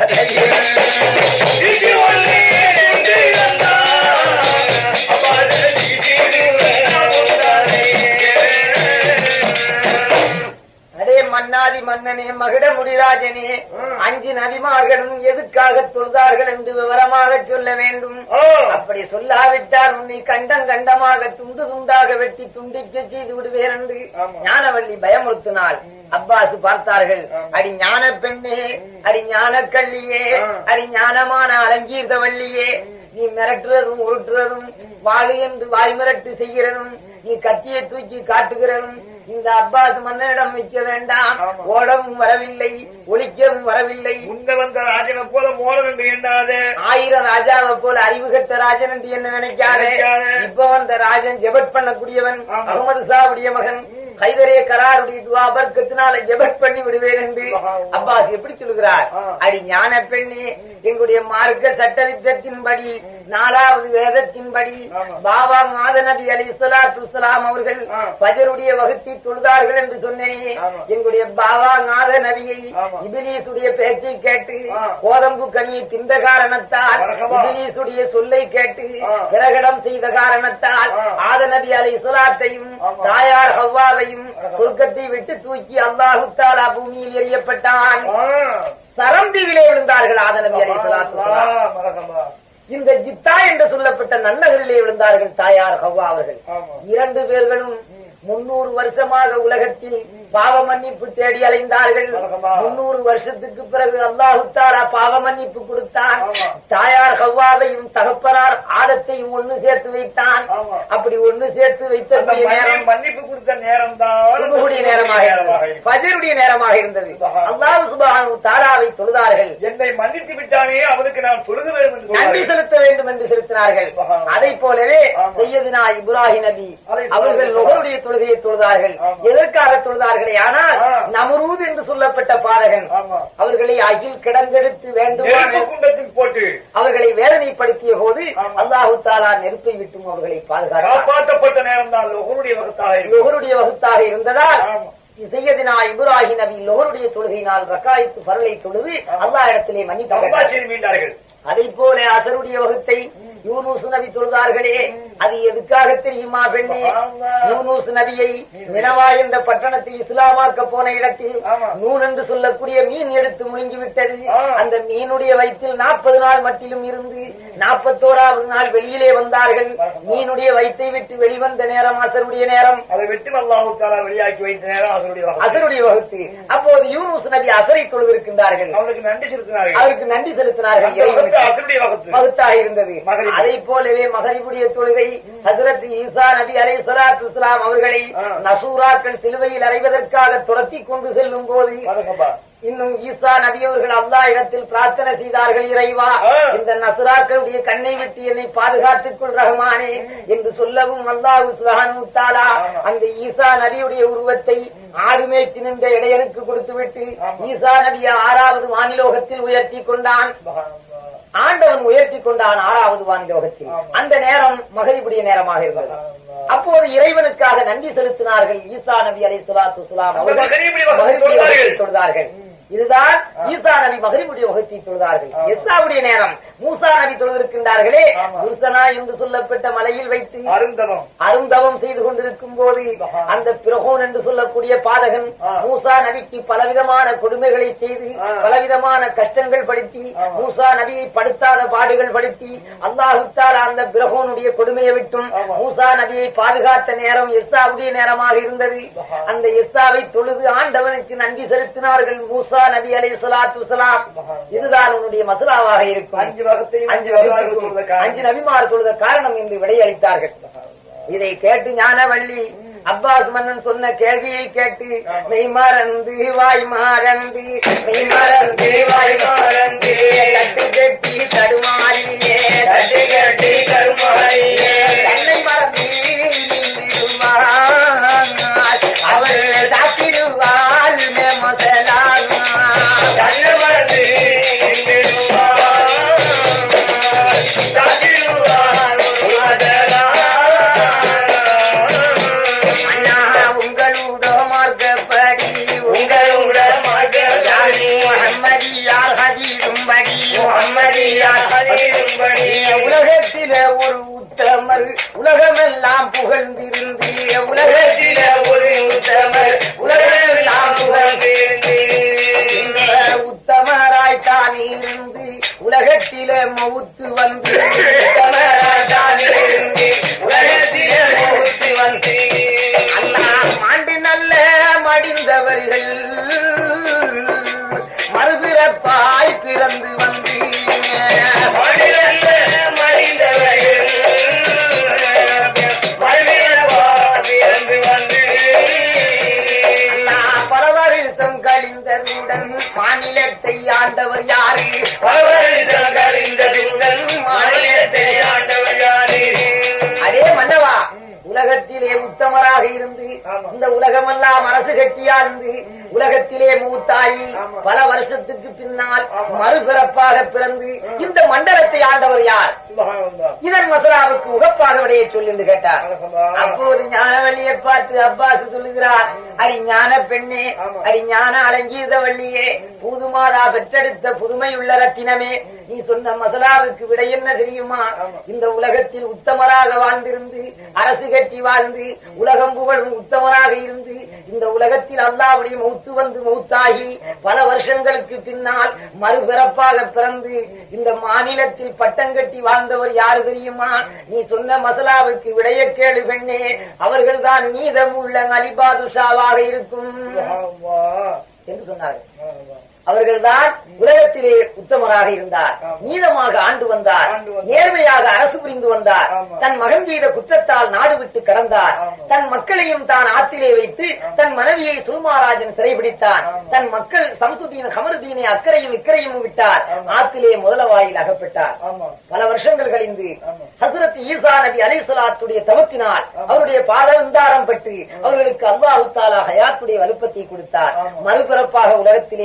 அடே மன்னாதி மன்னனே மகிட முடிராஜனே அஞ்சு நபிமார்களும் எதுக்காக தொழுதார்கள் என்று விவரமாக சொல்ல வேண்டும் அப்படி சொல்லாவிட்டால் உன்னை கண்டம் கண்டமாக துண்டு துண்டாக வெட்டி துண்டிக்க செய்து விடுவேன் என்று ஆமா. ஞானவள்ளி பயமுறுத்தினாள் அப்பாசு பார்த்தார்கள் ஆமா. அடி ஞான பெண்ணே அடி ஞான கள்ளியே ஆ. அடி ஞானமான அலங்கீர்த வள்ளியே நீ மிரட்டுறதும் உருட்டுறதும் வாழு என்று வாய் மிரட்டு செய்கிறதும் நீ கத்தியை தூக்கி காட்டுகிறதும் இந்த அப்பாஸ் மன்னனிடம் வைக்க வேண்டாம் ஆமா. ஓடவும் வரவில்லை ஒழிக்கவும் வரவில்லை முன்ன வந்த ராஜனை போல மோடம் என்று எண்ணாத ஆயிரம் ராஜாவை போல அறிவு கட்ட ராஜன் என்று என்ன நினைக்காதே நினைக்காதே. இப்ப வந்த ராஜன் ஜெபட் பண்ணக்கூடியவன் ஆமா. அகமது சாவுடைய மகன் கைதரே கராருடைய துவா பர்க்கத்தினால ஜெபட் பண்ணி விடுவேன் என்று ஆமா. அப்பாஸ் எப்படி சொல்லுகிறார் ஆ. அடி ஞான பெண்ணே எங்களுடைய மார்க்க சட்டத்திட்டத்தின்படி நாலாவது வேதத்தின்படி ஆமா. பாபா மாத நபி அலி சலாத்து வலாம் அவர்கள் ஆ. பஜருடைய வகுத்தி தொழுதார்கள் என்று சொன்னேனே ஆமா. எங்களுடைய பாபா நாத நபியை ஆமா. இபிலிசுடைய பேச்சை கேட்டு ஆ. கோதம்பு கனியை தின்ற காரணத்தால் மரகபா. இபிலிசுடைய சொல்லை கேட்டு ஆ. பிரகடம் செய்த காரணத்தால் ஆ. ஆத நபி அலை சுலாத்தையும் ஆமா. தாயார் ஹவ்வாவையும் மரகபா. சொர்க்கத்தை விட்டு தூக்கி அல்லாஹு தாலா பூமியில் எறியப்பட்டான் ஆ. சரம்பிவிலே விழுந்தார்கள் ஆத நபி அலை சுலாத்து ஆ, மரகபா. இந்த ஜித்தா என்று சொல்லப்பட்ட நன்னகரிலே விழுந்தார்கள் தாயார் ஹவ்வா அவர்கள் ஆமா. இரண்டு பேர்களும் முன்னூறு வருஷமாக உலகத்தில் பாவ மன்னிப்பு தேடி அலைந்தார்கள் மரகபா. முன்னூறு வருஷத்துக்கு பிறகு அல்லாஹு தாலா பாவ மன்னிப்பு கொடுத்தான் ஆமா. தாயார் ஹவ்வாவையும் தகப்பனார் ஆடத்தையும் ஒண்ணு சேர்த்து வைத்தான் ஆமா. அப்படி ஒண்ணு சேர்த்து வைத்த அந்த நேரம் மன்னன் மன்னிப்பு கொடுத்த நேரம் தான் சுபுடைய நேரமாக இருந்தது பஜருடைய நேரமாக இருந்தது அல்லாஹ் சுபஹானு தாலாவை தொழுதார்கள் என்னை மன்னித்து விட்டானே அவனுக்கு நான் சொல்லுக வேண்டும் என்று நன்றி சொன்னார்கள். செலுத்த வேண்டும் என்று செலுத்தினார்கள் அதை போலவே ஆமா. செய்யதுனா இப்ராஹிம் நபி அலைஹிஸ்ஸலாம். அவர்கள் நுகருடைய தொழுகையை தொழுதார்கள் ஆமா. எதற்காக தொழுதார்களே ஆனால் ஆ. நமரூத் என்று சொல்லப்பட்ட பாதகன் ஆமா. அவர்களை அகில் கிடந்தெடுத்து வேண்டும் நெருப்பு குண்டத்தில் போட்டு அவர்களை வேதனைப்படுத்திய போது ஆமா. அல்லாஹு தாலா நெருப்பை விட்டும் அவர்களை பாதுகாத்தார் காப்பாற்றப்பட்ட நேரம் தான் லொகருடைய வகுத்தாக இருக்கும் லொகருடைய வகுத்தாக இருந்ததால் ஆமா. செய்யதினா இப்ராஹிம் நபி லொகருடைய தொழுகையினால் ரக்காயத்து பரலை தொழுது அல்லாஹ் இடத்திலே மன்னித்தார்கள் சம்பாட்சியம் மீண்டார்கள் அதை போல அசருடைய வகுத்தை யூனூஸ் நபி தொழுதார்களே அது எதுக்காக தெரியுமா பெண்ணே யூனூஸ் நபியை நினவா என்ற பட்டணத்தை இஸ்லாமாக்க போன இடத்தில் ஆமா. நூன் என்று சொல்லக்கூடிய மீன் எடுத்து முழுங்கி விட்டது ஆ. அந்த மீனுடைய வயிற்றில் நாற்பது நாள் மட்டிலும் இருந்து நாற்பத்தோராவது நாள் வெளியிலே வந்தார்கள் மீனுடைய வயிற்றை விட்டு வெளிவந்த நேரம் அசருடைய நேரம் அதை விட்டு அல்லாஹு தாலா வெளியாக்கி வைத்த நேரம் அதனுடைய வகை. அசருடைய வகுத்து அப்போது யூனூஸ் நபி அசரை தொழுவிருக்கின்றார்கள் அவனுக்கு நன்றி செலுத்தினார்கள் அவருக்கு நன்றி செலுத்தினார்கள் அந்த வகுத்து இறைவனுக்கு. அதனுடைய வகுத்து வகுத்தாக இருந்தது மகரிப். அதை போலவே மகரிபுடைய தொழுகை ஹசரத் ஈசா நபி அலை சலாத்து இஸ்லாம் அவர்களை ஆ. நசூராக்கள் சிலுவையில் அறைவதற்காக துரத்தி கொண்டு செல்லும் போது மரகபா. இன்னும் ஈசா நபி அவர்கள் அல்லா இடத்தில் பிரார்த்தனை செய்தார்கள் இறைவா ஆ. இந்த நசுராக்களுடைய கண்ணை விட்டு என்னை பாதுகாத்துக் கொள் ரஹ்மானே என்று சொல்லவும் அல்லாஹு சுப்ஹானஹு தாலா ஆமா. அந்த ஈசா நபியுடைய உருவத்தை ஆடுமேய்ச்சி நின்ற இடையனுக்கு கொடுத்துவிட்டு ஆமா. ஈசா நபியை ஆறாவது வானிலோகத்தில் உயர்த்தி கொண்டான் சுபஹானல்லாஹ். ஆண்டவன் உயர்த்தி கொண்டான் ஆறாவது வானிலோகத்தில் ஆமா. அந்த நேரம் மகரிபுடைய நேரமாக இருந்தது சுபஹானல்லாஹ். அப்போது இறைவனுக்காக நன்றி செலுத்தினார்கள் ஈசா நபி அலை சுலாத்து சுலாம் அந்த மகரிபுடைய வகத்தை தொழுதார்கள். தொழுதார்கள் இதுதான் ஈசா நபி மகரிபுடைய வகத்தை தொழுதார்கள் ஆமா. எஸ்ஸாவுடைய நேரம் மூசா நபி தொழுதிருக்கின்றார்களே ஆமா. குர்சனா என்று சொல்லப்பட்ட மலையில் வைத்து அருந்தவம் அருந்தவம் செய்து கொண்டிருக்கும் போது ஆஹா. அந்த பிரகோன் என்று சொல்லக்கூடிய பாதகன் ஆ. மூசா நபிக்கு பலவிதமான கொடுமைகளை செய்து ஆ. பலவிதமான கஷ்டங்கள் படுத்தி ஆமா. மூசா நபியை படுத்தாத பாடுகள் படுத்தி அல்லாஹுத்தால் அந்த பிரகோனுடைய கொடுமையை விட்டும் ஆமா. மூசா நபியை பாதுகாத்த நேரம் எஸ்ஸாவுடைய நேரமாக இருந்தது ஆஹா. அந்த எஸ்ஸாவை தொழுது ஆண்டவனுக்கு நன்றி செலுத்தினார்கள் மூசா நபி அலை சலாத்து சலாம் ஆஹா. இதுதான் உன்னுடைய மசுராவாக இருக்கும் அஞ்சு வகத்தையும் அஞ்சு தொழுதார்கள் வகுப்புக்கும் தொழுத காரணம். அஞ்சு நபிமார் தொழுத காரணம் என்று விடையளித்தார்கள் இதை கேட்டு ஞானவள்ளி அப்பாஸ் மன்னன் சொன்ன கேள்வியை கேட்டு மெய் மறந்து வாய் மறந்து மெய் மறந்து வாய் மறந்து தட்டு கட்டி தடுமாறியே தட்டு கட்டி தடுமாறியே தன்னை மறந்து நின்றிடுவார் அவள் தாக்கிடுவாள் மசலால் தன்னை மறந்து அண்ணா உங்களோட மார்க்கப்படி உங்களோட மார்க்கப்படி முகம்மதியார் ஹதீரும்படி முகம்மதியார் ஹதீரும்படி உலகத்தில ஒரு உத்தமர் உலகமெல்லாம் புகழ்ந்திருந்து உலகத்தில ஒரு உத்தமர் உலகமெல்லாம் புகழ்ந்திருந்து இந்த உத்தமராய் தான் இருந்து உலகத்தில மவுத்து வந்து உத்தமராய் தான் இருந்து உலகத்தில மவுத்து வந்து அண்ணா மாண்டு நல்ல மடிந்தவர்கள் மறுபிறப்பாய் பிறந்து வந்து மாண்டு நல்ல மடிந்தவர்கள் மறுபிறப்பாய் பிறந்து வந்து அண்ணா பல வருஷம் கழிந்ததுடன் மாநிலத்தை ஆண்டவர் யாரு பல வருஷம் கழிந்ததுடன் மாநிலத்தை ஆண்டவர் யாரு அதே மன்னவா உலகத்திலே உத்தமராக இருந்து ஆமா. இந்த உலகமெல்லாம் அரசு கட்டியா இருந்து உலகத்திலே மூத்தாயி ஆமா. பல வருஷத்துக்கு பின்னால் மறுபிறப்பாக பிறந்து இந்த மண்டலத்தை ஆண்டவர் யார் இதன் மசராவுக்கு உகப்பாக விடையை சொல்லி என்று கேட்டார் அப்போது ஞானவள்ளியை பார்த்து அப்பாஸ் சொல்லுகிறார் அடி ஞான பெண்ணே ஆமா. அடி ஞான அலங்கீத வள்ளியே புதுமாதா பெற்றெடுத்த புதுமையுள்ள ரத்தினமே நீ சொன்ன மசலாவுக்கு விடை என்ன தெரியுமா ஆமா. இந்த உலகத்தில் உத்தமராக வாழ்ந்திருந்து அரசு கட்டி வாழ்ந்து உலகம் புகழும் உத்தமராக இருந்து இந்த உலகத்தில் அல்லாவுடைய மௌத்து வந்து மௌத்தாகி பல வருஷங்களுக்கு பின்னால் மறுபிறப்பாக பிறந்து இந்த மாநிலத்தில் பட்டம் கட்டி வாழ்ந்தவர் யாரு தெரியுமா நீ சொன்ன மசலாவுக்கு விடைய கேளு பெண்ணே அவர்கள்தான் மீதம் உள்ள அலிபாதுஷாவாக இருக்கும் என்று சொன்னார்கள் அவர்கள்தான் உலகத்திலே உத்தமராக இருந்தார் ஆமா. நீதமாக ஆண்டு வந்தார் ஆண்டு வந்தார். நேர்மையாக அரசு புரிந்து வந்தார் ஆமா. தன் மகன் செய்த குற்றத்தால் நாடு விட்டு கடந்தார் ஆமா. தன் மக்களையும் தான் ஆற்றிலே வைத்து தன் மனைவியை சுல்மாராஜன் சிறைபிடித்தார் ஆமா. தன் மக்கள் சம்சுதீன் ஹமருதீனை அக்கறையும் இக்கரையும் விட்டார் ஆமா. ஆற்றிலே முதலவாயில் அகப்பட்டார் ஆமா பல வருஷங்கள் கழிந்து ஆமா. ஹசரத் ஈசா நபி அலைசலாத்துடைய தவத்தினால் ஆமா. அவருடைய பாதவந்தாரம் பட்டு அவர்களுக்கு அல்லாஹு தாலா ஹயாத்துடைய வலுப்பத்தை கொடுத்தார் ஆமா. மறுபிறப்பாக உலகத்திலே அவதாரம்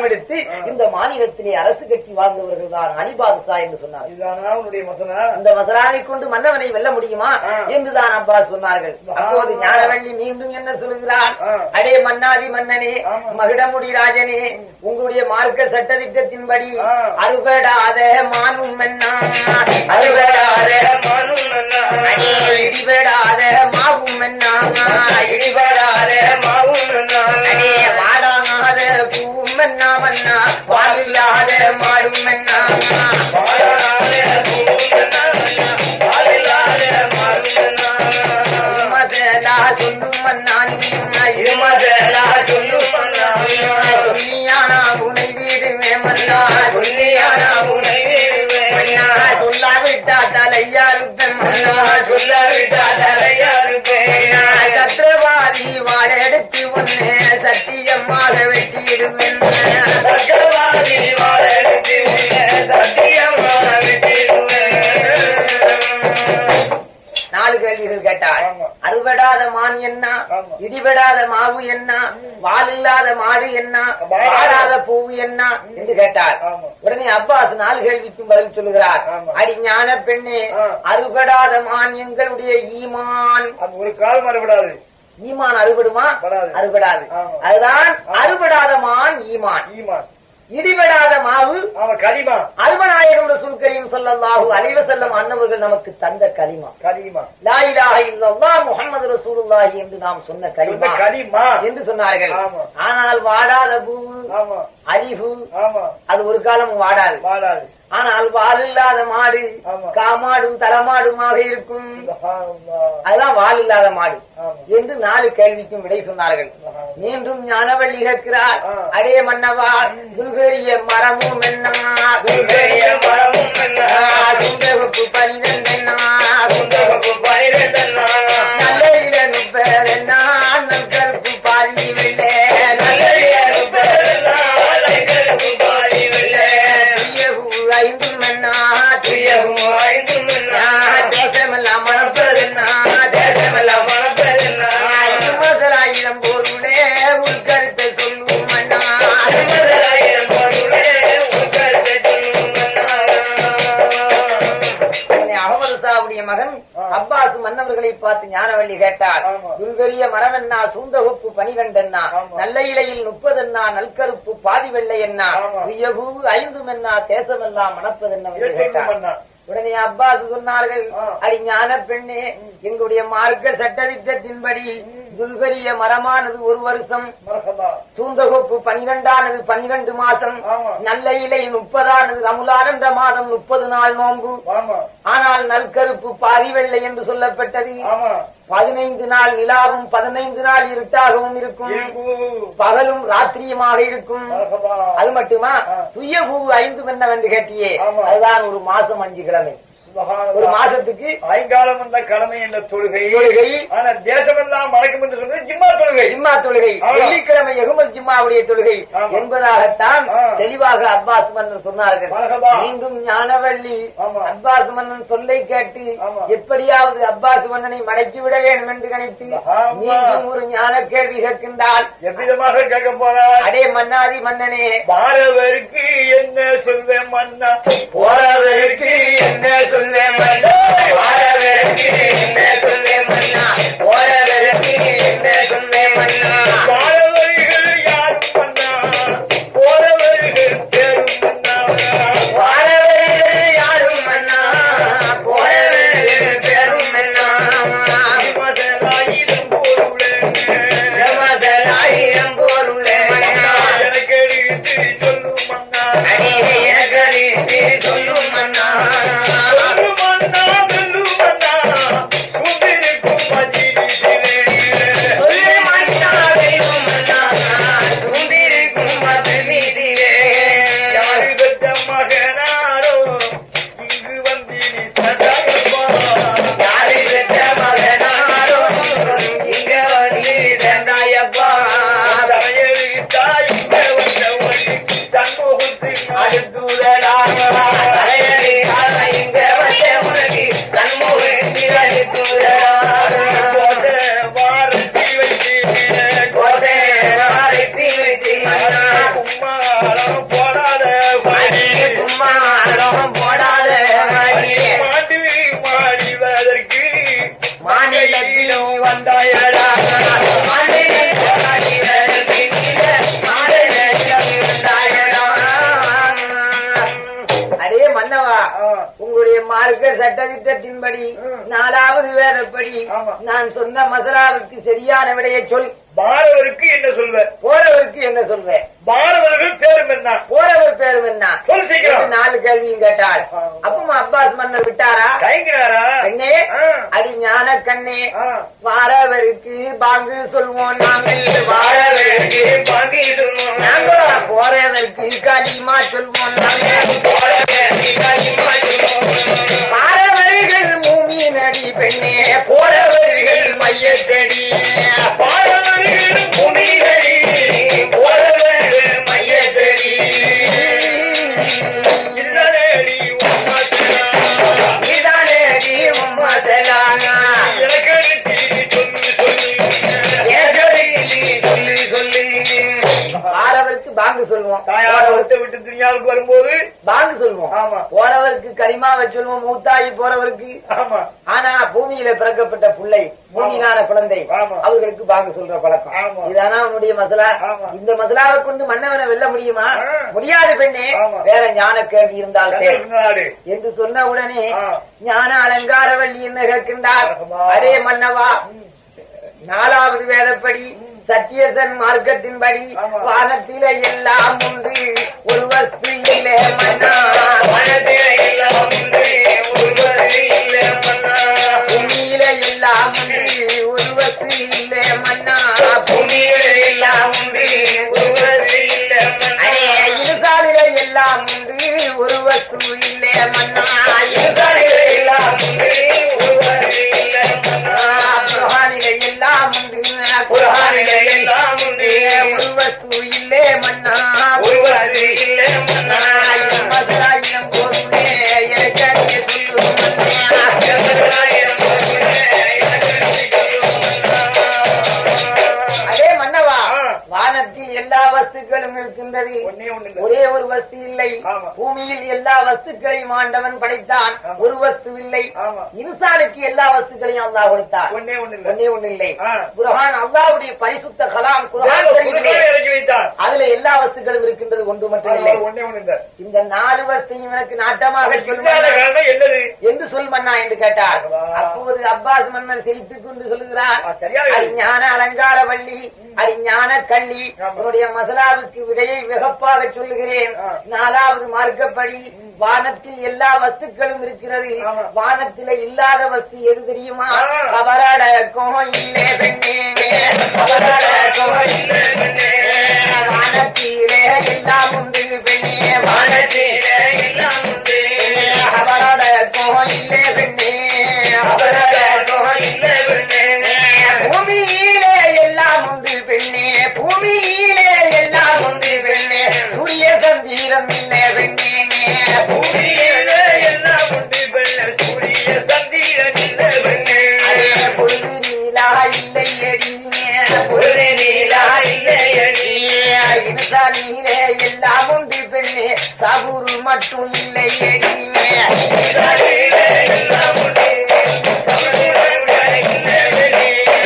பணம் எடுத்து இந்த மாநிலத்திலே அரசு கட்சி வாழ்ந்தவர்கள் தான் அனிபாதுசா என்று சொன்னார் இதுதானா உன்னுடைய மசனா அந்த மசராவை கொண்டு மன்னவனை வெல்ல முடியுமா ஆ. என்றுதான் அப்பா சொன்னார்கள் அப்போது ஞானவள்ளி மீண்டும் என்ன சொல்கிறார் ஆ. அடே மன்னாதி மன்னனே ஆமா. மகிடமுடி ராஜனே உங்களுடைய மார்க்க சட்டத்திட்டத்தின்படி ஆ. அறுபடாத மானும் மன்னா அறுபடாத மனும் மன்னா. அடே இடிபடாத மாவும் மன்னா இடிபடாத மாவும் மன்னா. அடே வாடாகாத பூவும் மன்னா மன்னா வாலில்லாத மாடும் மன்னா வாழாத பூவும் மன்னா. வாழில்லாத மாவும் மன்னா. இருமதலா சொல்லும் மன்னான் இருமதலா சொல்லும் மன்னான். சொல்லியானா உனை வீடுமே மன்னா சொல்லியானா உனை வீடுமே மன்னா. சொல்லாவிட்டா தலையாருப்பன் மன்னா சொல்லாவிட்டா தலையாருப்பேன். சத்திரவாதி வாழெடுத்து ஒன்னு சத்தியமாக வெட்டிடுவேன் சக்கரவாதி வாழெடுத்து சத்தியமாக விட்டிடுவேன். நாலு கேள்விகள் கேட்டாள் ஆமா. அறுபடாத மான் என்ன ஆமா. இடிபடாத மாவு என்ன வாலில்லாத மாடு என்ன வாடாத வாடாத பூவு என்ன என்று கேட்டார் ஆமா. உடனே அப்பாஸ் நாலு கேள்விக்கும் பதில் சொல்லுகிறார் ஆமா. அடி ஞான பெண்ணே ஆ. அறுபடாத மான் எங்களுடைய ஈமான் அது ஒரு கால் மறுபடாது ஈமான் அறுபடுமா படாது. அறுபடாது ஆமா. அதுதான் ஆமா. அறுபடாத மான் ஈமான் ஈமான் இடிபடாத மாவு அவன் கலிமா அருமநாயகம் சுல்கரியும் சொல்லல்லாஹு அலைவ செல்லம் அன்னவர்கள் நமக்கு தந்த கலிமா கலிமா லா இலாஹ இல்லல்லாஹ் முஹம்மது ரசூலுல்லாஹி என்று நாம் சொன்ன கலிமா கலிமா என்று சொன்னார்கள் ஆமா. ஆனால் வாடாத பூவு ஆமா அரிவு ஆமா அது ஒரு காலம் வாடாது வாழாது ஆனால் வால் இல்லாத மாடு ஆமா. காமாடும் தலமாடுமாக இருக்கும் சுப்ஹானல்லாஹ். அதுதான் வால் இல்லாத மாடு ஆமா. என்று நாலு கேள்விக்கும் விடை சொன்னார்கள் மீண்டும் ஞானவள்ளி கேட்கிறார் ஆ. அடே மன்னவா துல்கரிய மரமும் என்ன துல்கரிய மரமும் என்ன? துண்டகுப்பு பனிதன் என்ன குந்தகப்பு பனிரெண்டன்னா. நல்ல முப்பர் என்ன நல்கருப்பு பாதி வெள்ளே நல்ல பேரெல்லாம் அலைக்கருப்பு பாடி வெள்ளை. ஐந்து மன்னா துயரும் ஐந்தும் என்ன? தேசமெல்லாம் மணப்பதென்னா தேசமெல்லாம் மணப்பதென்ன? மசராயிரம் போருடே உள்கருத்தை சொல்லும் மன்னா அறுபதாயிரம் பொருளே உன் கருத்தை சொல்லும் மன்னா. உடனே அகமது சாவுடைய மகன் ஆ. அப்பாஸ் மன்னவர்களை பார்த்து ஞானவள்ளி கேட்டார் ஆமா. துல்கரிய மரமென்னா சூந்தகுப்பு பனிரெண்டென்னா ஆமா. நல்ல இலையில் முப்பதென்னா நல்கருப்பு பாதி வெள்ளை என்ன ஆமா. வியபூ ஐந்தும் என்ன தேசமெல்லாம் மணப்பதென்ன என்று இயற்கை கேட்டார் மன்னா. உடனே அப்பாஸ் சொன்னார்கள் ஆ. அடி ஞான பெண்ணே எங்களுடைய மார்க்க சட்டதிட்டத்தின்படி துல்கரிய மரமானது ஒரு வருஷம் மரகபா. சூந்தகொப்பு பன்னிரண்டானது பன்னிரண்டு மாதம் ஆமா. நல்ல இலை முப்பதானது ரமுலானந்த மாதம் முப்பது நாள் நோன்பு ஆமா ஆனால் நல்கருப்பு பாதி வெள்ளை என்று சொல்லப்பட்டது ஆமா பதினைந்து நாள் நிலாவும் பதினைந்து நாள் இருட்டாகவும் இருக்கும் இருக்கு. பகலும் ராத்திரியுமாக இருக்கும் மரகபா. அது மட்டுமா ஆ. சுய பூ ஐந்து என்னவென்று கேட்டியே ஆமா. அதுதான் ஒரு மாசம் அஞ்சு கிழமை ஒரு சுபஹானல்லாஹ். மாசத்துக்கு ஐங்காலம் வந்த கடமை என்ற தொழுகை தொழுகை. ஆனா தேசமெல்லாம் மறக்கும் என்று சொன்னது ஜிம்மா தொழுகை ஜிம்மா தொழுகை ஆமா. வெள்ளிக்கிழமை எகுமல் ஜிம்மாவுடைய தொழுகை ஆமா. என்பதாகத்தான் ஆ. தெளிவாக அப்பாஸ் மன்னன் சொன்னார்கள் மரகபா. மீண்டும் ஞானவள்ளி ஆமா. அப்பாஸ் மன்னன் சொல்லை கேட்டு ஆமா. எப்படியாவது அப்பாஸ் மன்னனை மடக்கி விட வேண்டும் என்று நினைத்து ஆமா. மீண்டும் ஒரு ஞான கேள்வி கேட்கின்றால் எவ்விதமாக கேட்க போறார் அடே மன்னாதி மன்னனே பாரவருக்கு என்ன சொல்வேன் மன்னா போறவருக்கு என்ன சொல்வேன் மன்னா பாரவருக்கு என்ன சொல்வேன் மன்னா போறவருக்கு என்ன சொல்வேன் மன்னா பாரவர்கள் யாரும் மன்னா போறவர்கள் பேரும் மன்னா போறவர்கள் யாரும் மன்னா போறவர்கள் பெரும் மன்னா மதலாயிரம் பொருளே ஜமதலாயிரம் போருளே மன்னா எனக்கு எடுத்து சொல்லும் மன்னா அநேகரித்து சொல்லும் மன்னா சொல்லும் மன்னா சொல்லும் மன்னா வேதப்படி ம். நாலாவது வேதப்படி ஆமா. நான் சொன்ன மசலாவுக்கு சரியான விடையை சொல் பாரவருக்கு என்ன சொல்வ போறவருக்கு என்ன சொல்வேன் பாரவர்கள் பேரும் என்ன போறவர் பேரும் என்ன சொல் சீக்கிரம். என்று நாலு கேள்வியும் கேட்டாள் ஆமா. அப்பமா அப்பாஸ் மன்னர் விட்டாரா தயங்குறாரா கண்ணே ஆ. அடி ஞான கண்ணே ஆ. வாரவருக்கு பாங்கு சொல்வோம் நாங்கள் வாரவருக்கு பாங்கி சொல்லுவோம். நாங்கள் போறவருக்கு களிமா சொல்வோம் நாங்கள் பாரவர்கள் மூமி நடி பெண்ணே போறவர்கள் மையத்தடி பாரவர்கள் பூமிகளி, போரவர்கள் மையத்தடி. இல்லடி உம்மத்தனா, இதானேடி உம்மதலானா இலக்கணத்தி சொல்லி சொல்லி. சொல்லி சொல்லி பாரவருக்கு பாங்கு சொல்வோம் தாயார் ஒருத்த விட்டு துணியாவுக்கு வரும்போது பாங்கு சொல்வோம் ஆமா. போறவருக்கு கரிமாவை சொல்வோம் மூத்தாயி போறவருக்கு ஆமா ஆனா பூமியில பிறக்கப்பட்ட பிள்ளை பூமியிலான குழந்தை ஆமா. அவர்களுக்கு பாங்கு சொல்ற பழக்கம் ஆமா. இதானா உன்னுடைய மசலா ஆமா. இந்த மசலாவை கொண்டு மன்னவனை வெல்ல முடியுமா ஆ. முடியாது பெண்ணே ஆமா. வேற ஞான கேள்வி இருந்தால் கேள். நாடு என்று சொன்ன உடனே ஆ. ஞான அலங்காரவள்ளி என்ன கேட்கின்றார் ஆமா. அரே மன்னவா நாலாவது வேதப்படி சத்தியசன் மார்க்கத்தின்படி ஆமா. வானத்தில எல்லாம் உண்டு ஒரு வஸ்து இல்லை மன்னா மனதில எல்லாம் உண்டு, ஒருவர் இல்லை மன்னா. பூமியில எல்லாம் உண்டு ஒரு வஸ்து இல்லை மன்னா பூமியில எல்லாம் உண்டு, ஒருவர் இல்லை மன்னா. அடே, இருசாலில எல்லாம் உண்டு ஒரு வஸ்து இல்லை மன்னா இருசாலில எல்லாம் உண்டு, ஒருவர் இல்லை மன்னா. குரானில எல்லாம் உண்டு குர்ஆனில எல்லாம் உண்டு, ஒரு வஸ்து இல்லை மன்னா ஒருவர் இல்லை மன்னா. மதுராயிரம் பொருளே எனக்கு அறிய சொல்லும் மன்னா. எவராயிரம் ஒருவரே, அதே மன்னவா ஆ. வானத்தில் எல்லா வஸ்துக்களும் இருக்கின்றது ஒண்ணே ஒண்ணு இல்ல. ஒரே ஒரு வஸ்து இல்லை ஆமா. பூமியில் எல்லா வஸ்துக்களையும் ஆண்டவன் படைத்தான் ஆமா. ஒரு வஸ்து இல்லை ஆமா. இன்சானுக்கு எல்லா வஸ்துக்களையும் அல்லாஹ் கொடுத்தான் ஒண்ணே ஒண்ணு இல்ல. ஒன்னே ஒண்ணு இல்லை ஆ. குர்ஆன் அல்லாஹ்வுடைய பரிசுத்த கலாம் குர்ஆன் குர்ஆன் ஷரீஃபிலே இறக்கி வைத்தார். அதுல எல்லா வஸ்துக்களும் இருக்கின்றது ஒன்று மட்டும் இல்லை ஒண்ணே ஒண்ணு இல்ல. இந்த நாலு வஸ்தையும் எனக்கு நாட்டமாக இல்லாத சொல்லுங்கள் காரணம் என்னது என்று சொல் மன்னா என்று கேட்டார் அல்லா. அப்போது அப்பாஸ் மன்னன் சிரித்துக் கொண்டு சொல்லுகிறார் ஆ, சரியாக இருக்கு. அறிஞான அலங்கார வள்ளி அறிஞான கள்ளி ஆமா. உன்னுடைய மசலாவுக்கு விடையை விகப்பாக சொல்லுகிறேன் ஆ. நாலாவது மார்க்கப்படி வானத்தில் எல்லா வஸ்துக்களும் இருக்கிறது ஆமா. வானத்தில இல்லாத வஸ்து எது தெரியுமா ஆ. கபரடக்கம் இல்லே பெண்ணே கபரடக்கம் இல்லே பெண்ணே வானத்திலே எல்லாம் உண்டு பெண்ணே வானத்திலே எல்லாம் உண்டு கபரடக்கம் இல்லே பெண்ணே கபரடக்கம் இல்லே பெண்ணே பூமியிலே எல்லாம் உண்டு பெண்ணே பூமியிலே எல்லாம் உண்டு பெண்ணே சூரிய சந்திரம் இல்லை பெண்ணே பூமியிலே எல்லாம் உண்டு பெண்ணே, சூரிய சந்திரன் இல்லை பெண்ணே. அதே பொழுது நீலா இல்லை அடி பொழுது நீலா இல்லை அடி. இன்சா நீரே எல்லாம் உண்டு பெண்ணே சபுரு மட்டும் இல்லை அடி பூமியிலே எல்லாம் உண்டு, சந்திரன் இல்லை பெண்ணே.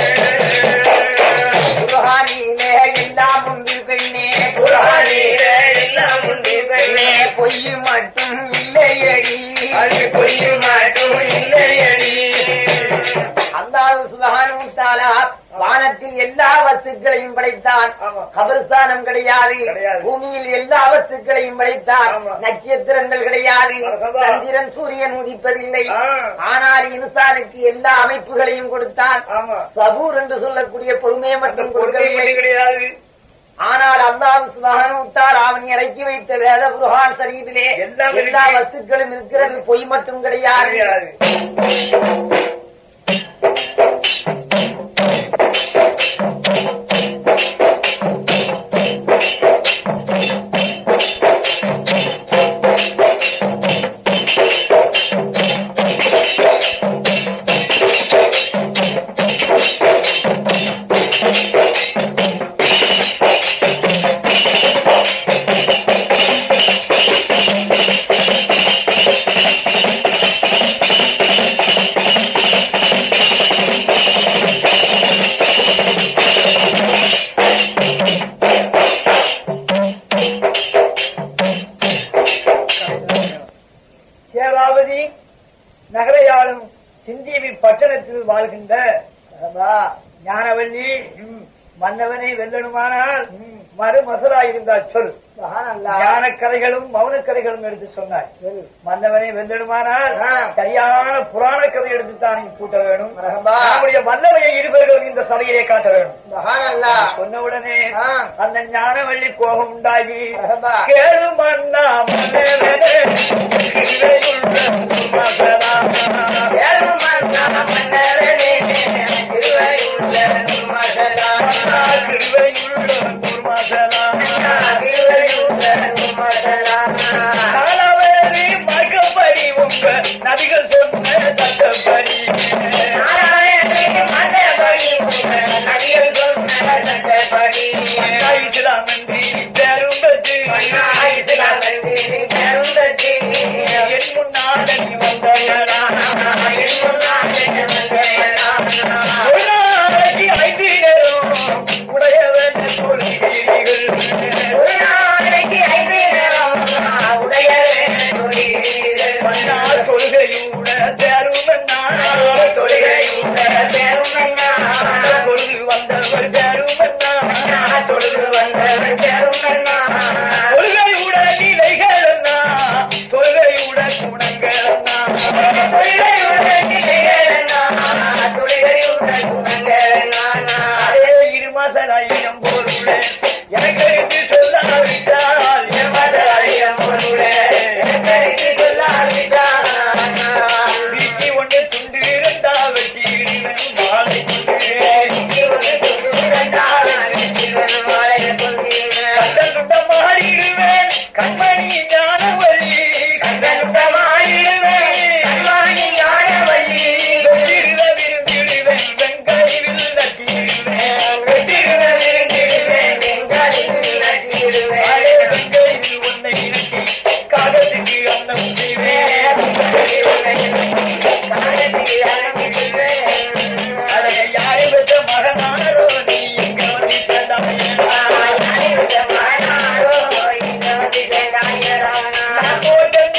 குர்ஆனிலே எல்லாம் உண்டு பெண்ணே குர்ஆனிலே எல்லாம் உண்டு பெண்ணே. பொய் மட்டும் இல்லை அடி அது பொய் மட்டும் இல்லை அடி. அல்லாஹ் சுப்ஹானஹு தஆலா வானத்தில் எல்லா வஸ்துக்களையும் படைத்தான் ஆமா. கபர்ஸ்தானம் கிடையாது கிடையாது. பூமியில் எல்லா வஸ்துக்களையும் படைத்தான் ஆமா. நட்சத்திரங்கள் கிடையாது மரகதா. சந்திரன் சூரியன் உதிப்பதில்லை ஆ. ஆனால் இன்சானுக்கு எல்லா அமைப்புகளையும் கொடுத்தான் ஆமா சபூர் என்று சொல்லக்கூடிய பொறுமையை அந்த மட்டும் பொறுமை கொடுக்கவில்லை கிடையாது ஆனால் அல்லாஹ் சுப்ஹானஹு தஆலா அவன் இறக்கி வைத்த வேத குர்ஆன் ஷரீஃபிலே எல்லாம் எல்லா இருக்கு. வஸ்துக்களும் இருக்கிறது பொய் மட்டும் கிடையாது கிடையாது மன்னவனை வெல்லணுமானால் மறுமசரா இருந்தால் சொல் ஞான கதைகளும் மௌன கதைகளும் எடுத்து சொன்னாய் மன்னவனை வெல்லணுமானால் ஆ. சரியான புராண கதை எடுத்து தான் நீ கூட்ட வேணும் மரகபா. நம்முடைய மன்னவையை இருவர்களும் இந்த சபையிலே காட்ட வேணும் மகானல்லா சொன்ன உடனே ஆ. அந்த ஞானவள்ளி கோபம் உண்டாகி மரகபா. கேளு மன்னா மன்னவனே, கிருபையுள்ள மகனா. ஏழு மன்னா மன்னரனே, திருவையுள்ள மகளா. கிருபையுள்ள மகனா. திருவையுள்ள மகளா. காலவேரி மகப்படி உங்க நதிகள் சொன்ன சட்டப்படி நாராயணனே மன்னபடி, நதிகள் சொன்ன சட்டப்படி. இஸ்லாமன்றி பெரும் பெற்று மன்னாயிசுலாமன்றி பெருந்ததி. என் முன்னால் நீ வந்தவனா என் முன்னாலே வந்தவனா. ஒரு நாளைக்கு ஐந்து நேரம் உடையவன் சொல்கிறீர்கள் ஒரு நாளைக்கு ஐந்து நேரம் உடையவே தொழுகிறீர்கள். மன்னால் தொழுகையூட தேருமன்னா தொழுகையுள்ள பெருமன்னா. தொழுது வந்தவர் தேருமன்னா தொழுது வந்தவர் பெருமன்னா. தொழுகையுட நிலைகளன்னா தொழுகையுட குணங்களன்னா தொழுகையுள்ள நிலைகளன்னா, தொழுகையுள்ள குணங்களன்னா. அதே இருமாசனாயிரம் பொருளே எனக்கு அறிந்து சொல்லாவிட்டால் எமதாயிரம் பொருளே, எனக்கு சொல்லாவிட்டானா. வீட்டி ஒன்று துண்டு இருந்தா வெட்டி மாலை கண்டன் துண்டம் மாறிடுவேன் கண்மணி ஞானவழி கண்டன் துண்டம் வெற்றிடுத விருந்திடுவேன் வெங்காயில் நட்டிடுவேன் அதே வெங்காயில் உன்னை இறக்கி காலத்துக்கு அன்னம் செய்வேன் அதை யாரை பெற்ற மகனாரோ நீ இங்க வந்து தந்தாயனா நான் போட்ட